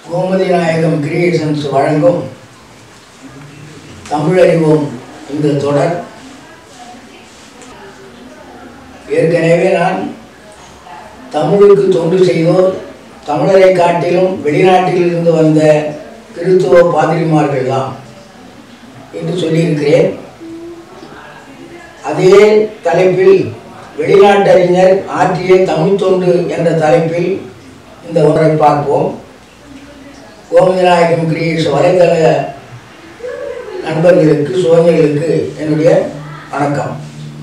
கோமதி நாயகம் கிரியேஷன்ஸ் வழங்கும் தமிழறிவோம் இந்த தொடர் ஏற்கனவே நான் தமிழுக்கு தொண்டு செய்தோர் தமிழரை காட்டிலும் வெளிநாட்டில் இருந்து வந்த கிறித்துவ பாதிரிமார்கள் தான் என்று சொல்லியிருக்கிறேன் அதே தலைப்பில் வெளிநாட்டறிஞர் ஆற்றிய தமிழ் தொண்டு என்ற தலைப்பில் இந்த ஒன்றை பார்ப்போம் கோமதிநாயகம் கிரியேஷ் வலைதள நண்பர்களுக்கு சோதனைகளுக்கு என்னுடைய வணக்கம்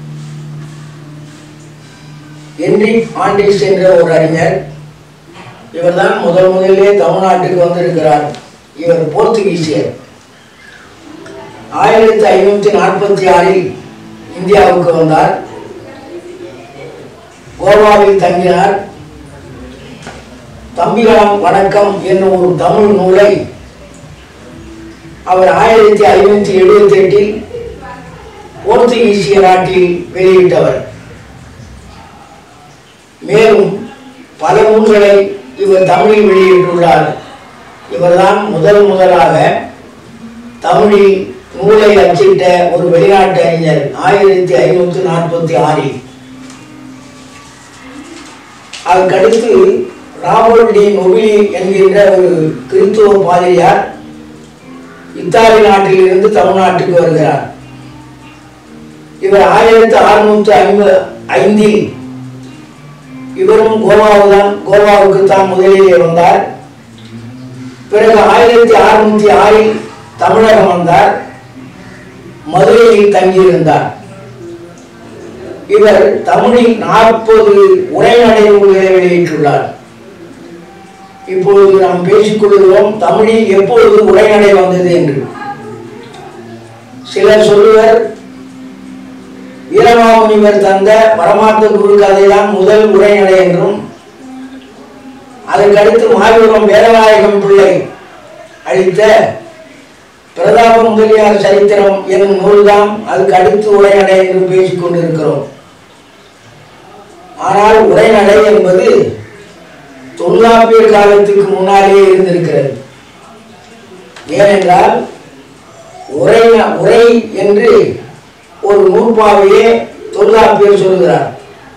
என்ரிக் ஆண்டிஸ் என்ற ஒரு அறிஞர் இவர்தான் முதல் முதலிலே தமிழ்நாட்டுக்கு வந்திருக்கிறார் இவர் போர்த்துகீசியர் ஆயிரத்தி ஐநூற்றி நாற்பத்தி ஆறில் இந்தியாவுக்கு வந்தார் கோவாவில் தங்கினார் தம்பிராம் வணக்கம் என்னும் ஒரு தமிழ் நூலை அவர் ஆயிரத்தி ஐநூற்றி எழுபத்தி எட்டில் போர்த்துகீசிய நாட்டில் வெளியிட்டவர் மேலும் பல நூல்களை இவர் தமிழில் வெளியிட்டுள்ளார் இவர்தான் முதல் முதலாக தமிழில் நூலை அச்சிட்ட ஒரு வெளிநாட்டு அறிஞர் ஆயிரத்தி ஐநூற்றி நாற்பத்தி ஆறில் அதுக்கடுத்து ராபர்ட் டி நொபிலி என்கின்ற ஒரு கிறித்துவ பாதிரியார் இத்தாலி நாட்டில் இருந்து தமிழ்நாட்டுக்கு வருகிறார் இவர் ஆயிரத்தி அறுநூற்றி ஐம்பது ஐந்தில் இவரும் கோவாவுதான் கோவாவுக்கு தான் முதலிலே வந்தார் பிறகு ஆயிரத்தி அறுநூற்றி ஆறில் தமிழகம் வந்தார் மதுரையில் தங்கியிருந்தார் இவர் தமிழில் நாற்பது உரைநடை நூல்களை வெளியிட்டுள்ளார் இப்பொழுது நாம் பேசிக் கொள்கிறோம் தமிழில் எப்பொழுது உரைநடை வந்தது என்று சிலர் சொல்லுவர் வீரமாமுனிவர் தந்த பரமார்த்த குரு கதைதான் முதல் உரைநடை என்றும் அதற்கடுத்து மாயூரம் வேதநாயகம் பிள்ளை அளித்த பிரதாப முதலியார் சரித்திரம் என்னும் நூல்தான் அதுக்கு அடுத்து உரைநடை என்று பேசிக் கொண்டிருக்கிறோம் ஆனால் உரைநடை என்பது தொல்காப்பியர் காலத்துக்கு முன்னாலேயே இருந்திருக்கிறது ஏனென்றால் உரை உரை என்று ஒரு நூற்பாவையே தொல்காப்பியர் சொல்கிறார்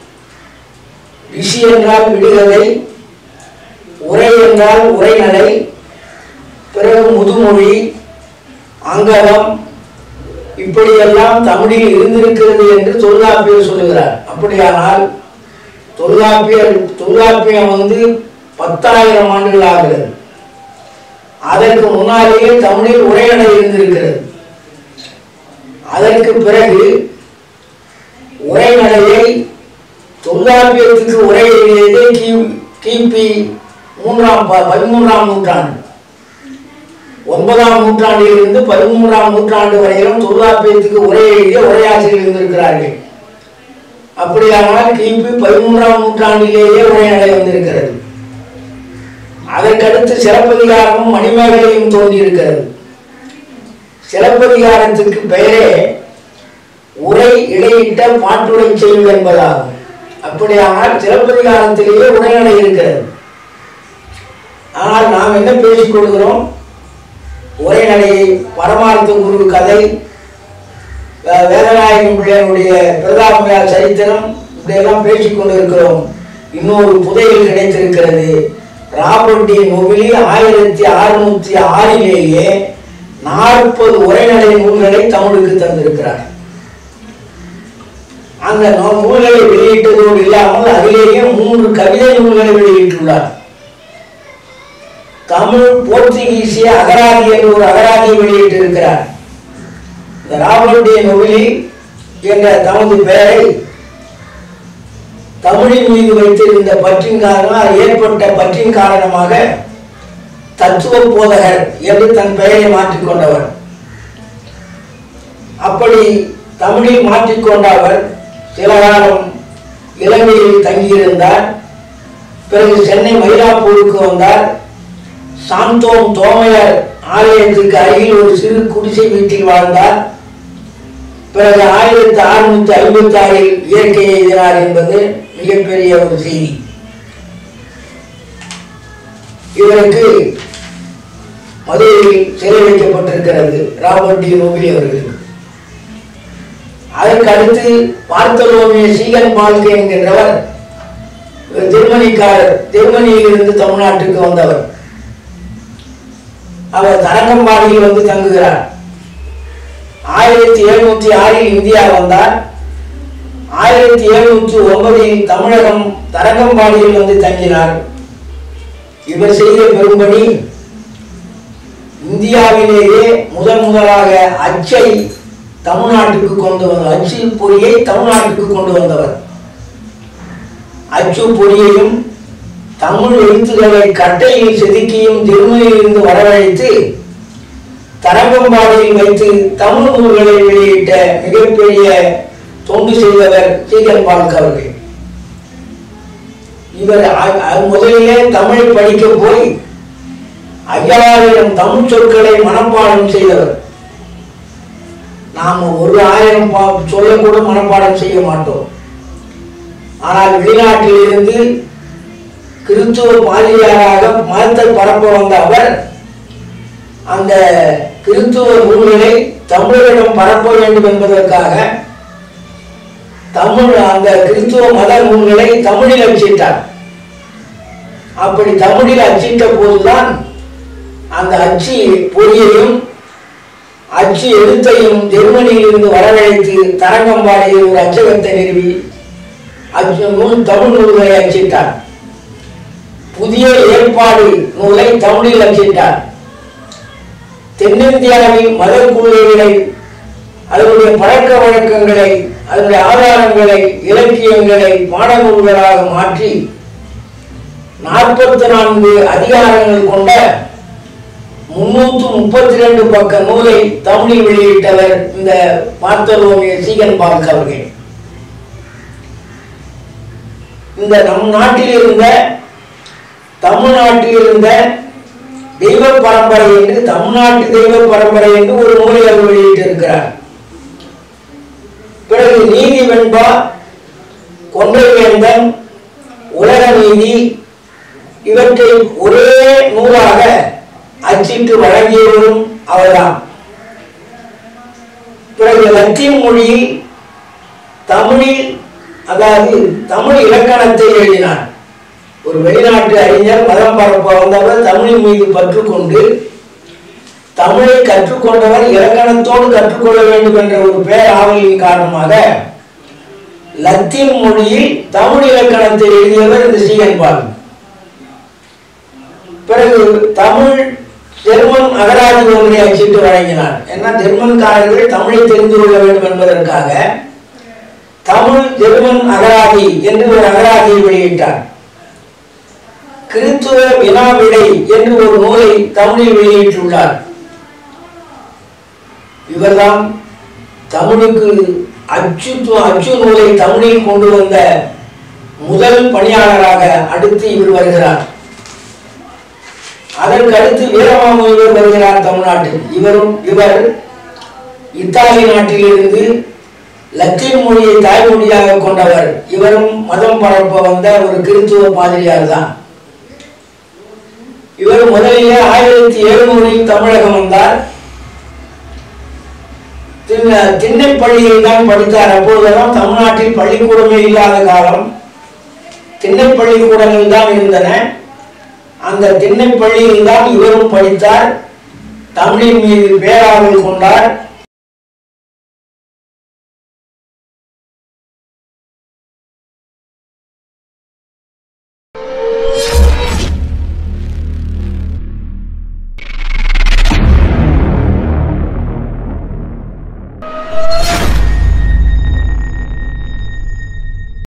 ரிஷி என்றால் விடுகதை உரை என்றால் உரைநடை பிறகு முதுமொழி அங்ககம் இப்படியெல்லாம் தமிழில் இருந்திருக்கிறது என்று தொல்காப்பியர் சொல்லுகிறார் அப்படியானால் தொல்காப்பியர் தொல்காப்பியம் வந்து பத்தாயிரம் ஆண்டுகள் ஆகிறது அதற்கு முன்னாலேயே தமிழில் உரைநடை இருந்திருக்கிறது அதற்கு பிறகு உரைநடையை தொல்காப்பியத்துக்கு உரை எழுதியது கி கிபி மூன்றாம் ப- பதிமூன்றாம் நூற்றாண்டு ஒன்பதாம் நூற்றாண்டில் இருந்து பதிமூன்றாம் நூற்றாண்டு வரையிலும் தொல்காப்பியத்துக்கு உரை எழுதிய உரையாசிரியர் இருந்திருக்கிறார்கள் அப்படியானால் கிபி பதிமூன்றாம் நூற்றாண்டிலேயே உரைநடை வந்திருக்கிறது அதற்கடுத்து சிலப்பதிகாரமும் மணிமேகலையும் தோன்றியிருக்கிறது சிலப்பதிகாரத்துக்கு பெயரே உரை இடையிட்ட பாட்டுரை செய்யுள் என்பதாகும் அப்படியானால் சிலப்பதிகாரத்திலேயே உரைநடை இருக்கிறது ஆனால் நாம் என்ன பேசிக் கொள்கிறோம் உரைநடையை பரமார்த்த குரு கதை வே- வேதநாயகம் பிள்ளையனுடைய பிரதாபமையார் சரித்திரம் இப்படியெல்லாம் பேசிக் கொண்டிருக்கிறோம் இன்னொரு புதையல் கிடைத்திருக்கிறது ராபர்ட் டி நொபிலி ஆயிரத்தி அறுநூத்தி ஆறிலேயே நாற்பது உரைநடை நூல்களை தமிழுக்கு தந்திருக்கிறார் அந்த நூ- நூல்களை வெளியிட்டதோடு இல்லாமல் அதிலேயே மூன்று கவிதை நூல்களை வெளியிட்டுள்ளார் தமிழ் போர்த்துகீசிய அகராதி என்று ஒரு அகராதியை வெளியிட்டிருக்கிறார் இந்த ராபர்ட் நொபிலி என்ற தமது பெயரை தமிழின் மீது வைத்திருந்த பற்றின் காரணமாக ஏற்பட்ட பற்றின் காரணமாக தத்துவ போதகர் என்று தன் பெயரை மாற்றிக்கொண்டவர் அப்படி தமிழில் மாற்றிக்கொண்ட அவர் சில காலம் இலங்கையில் தங்கியிருந்தார் பிறகு சென்னை மயிலாப்பூருக்கு வந்தார் சாந்தோம் தோமையர் ஆலயத்துக்கு அருகில் ஒரு சிறு குடிசை வீட்டில் வாழ்ந்தார் பிறகு ஆயிரத்தி அறுநூத்தி ஐம்பத்தி ஆறில் இயற்கை எழுதினார் என்பது மிகப்பெரிய ஒரு செய்தி இவருக்கு மதுரையில் சிறை வைக்கப்பட்டிருக்கிறது ராபர்ட் டி நோபி அவர்களுக்கு அதற்கு அடுத்து பார்த்தலோமிய சீகன் பால்கே என்கின்றவர் இவர் ஜெர்மனிக்காரர் ஜெர்மனியிலிருந்து தமிழ்நாட்டுக்கு வந்தவர் அவர் தரங்கம்பாடியில் வந்து தங்குகிறார் ஆயிரத்தி எழுநூத்தி ஆறில் இந்தியா வந்தார் ஆயிரத்தி எழுநூற்றி ஒன்பதில் தமிழகம் தரங்கம்பாடியில் வந்து தங்கினார் இவர் செய்த பெரும்பணி இந்தியாவிலேயே முதன் முதலாக அச்சை தமிழ்நாட்டுக்கு கொண்டு வந்த அச்சு பொறியை தமிழ்நாட்டுக்கு கொண்டு வந்தவர் அச்சு பொறியையும் தமிழ் எழுத்துக்களை கட்டையில் செதுக்கியும் ஜெர்மனியிலிருந்து வரவழைத்து தரங்கம்பாடியில் வைத்து தமிழ் நூல்களை வெளியிட்ட மிகப்பெரிய தொண்டு செய்தவர் சீகன் பால்க் அவர்கள் இவர் அ- அ- முதலிலே தமிழை படிக்க போய் ஐயாயிரம் தமிழ் சொற்களை மனப்பாடம் செய்தவர் நாம் ஒரு ஆயிரம் பா- சொல்ல கூட மனப்பாடம் செய்ய மாட்டோம் ஆனால் வெளிநாட்டில் இருந்து கிறிஸ்துவ பாதிரியாராக மதத்தை பரப்ப வந்த அவர் அந்த கிறிஸ்துவ நூல்களை தமிழரிடம் பரப்ப வேண்டும் என்பதற்காக தமிழ் அந்த கிறிஸ்துவ மத நூல்களை தமிழில் அச்சிட்டார் அப்படி தமிழில் அச்சிட்ட போதுதான் அந்த அச்சு பொறியையும் அச்சு எழுத்தையும் ஜெர்மனியில் இருந்து வரவழைத்து தரங்கம்பாடியில் ஒரு அச்சகத்தை நிறுவி அச்சு நூல் தமிழ் நூல்களை அச்சிட்டார் புதிய ஏற்பாடு நூலை தமிழில் அச்சிட்டார் தென்னிந்தியாவில் மத கொள்கைகளை அதனுடைய பழக்க வழக்கங்களை அதனுடைய ஆதாரங்களை இலக்கியங்களை பாடநூல்களாக மாற்றி நாற்பத்தி நான்கு அதிகாரங்கள் கொண்ட முன்னூற்று முப்பத்தி ரெண்டு பக்க நூலை தமிழில் வெளியிட்டவர் இந்த பார்த்தலோமிய சீகன் பால்க் அவர்கள் இந்த நம் நாட்டில் இருந்த தமிழ்நாட்டில் இருந்த தெய்வ பரம்பரை என்று தமிழ்நாட்டு தெய்வ பரம்பரை என்று ஒரு நூலை அவர் வெளியிட்டிருக்கிறார் பிறகு நீதி வெண்பா கொன்றை வேந்தன் உலக நீதி இவற்றை ஒரே நூலாக அச்சிட்டு வழங்கியவரும் அவர்தான் பிறகு லத்தீன் மொழியில் தமிழில் அதாவது தமிழ் இலக்கணத்தை எழுதினார் ஒரு வெளிநாட்டு அறிஞர் மதம் பரப்ப வந்தவர் தமிழின் மீது பற்று கொண்டு தமிழை கற்றுக்கொண்டவர் இலக்கணத்தோடு கற்றுக்கொள்ள வேண்டும் என்ற ஒரு பேராவலின் காரணமாக லத்தீன் மொழியில் தமிழ் இலக்கணத்தை எழுதியவர் இந்த சீகன்பால் பிறகு தமிழ் ஜெர்மன் அகராதி ஒன்றை அச்சிட்டு வழங்கினார் ஏன்னா ஜெர்மன்காரர்கள் தமிழை தெரிந்து கொள்ள வேண்டும் என்பதற்காக தமிழ் ஜெர்மன் அகராதி என்று ஒரு அகராதியை வெளியிட்டார் கிறித்துவ வினாவிடை என்று ஒரு நூலை தமிழில் வெளியிட்டுள்ளார் இவர்தான் தமிழுக்கு அச்சு அச்சு நூலை தமிழில் கொண்டு வந்த முதல் பணியாளராக அடுத்து இவர் வருகிறார் அதற்கு அடுத்து வீரமாமுனிவர் வருகிறார் தமிழ்நாட்டில் இவரும் இவர் இத்தாலி நாட்டிலிருந்து லத்தீன் மொழியை தாய்மொழியாக கொண்டவர் இவரும் மதம் பரப்ப வந்த ஒரு கிறித்துவ பாதிரியார் தான் இவர் முதலிலே ஆயிரத்தி எழுநூறில் தமிழகம் வந்தார் திண்ண- திண்ணைப்பள்ளியில் தான் படித்தார் அப்பொழுதெல்லாம் தமிழ்நாட்டில் பள்ளிக்கூடமே இல்லாத காலம் திண்ணை பள்ளிக்கூடங்கள் தான் இருந்தன அந்த திண்ணை பள்ளியில் தான் இவரும் படித்தார் தமிழின் மீது பேராவல் கொண்டார்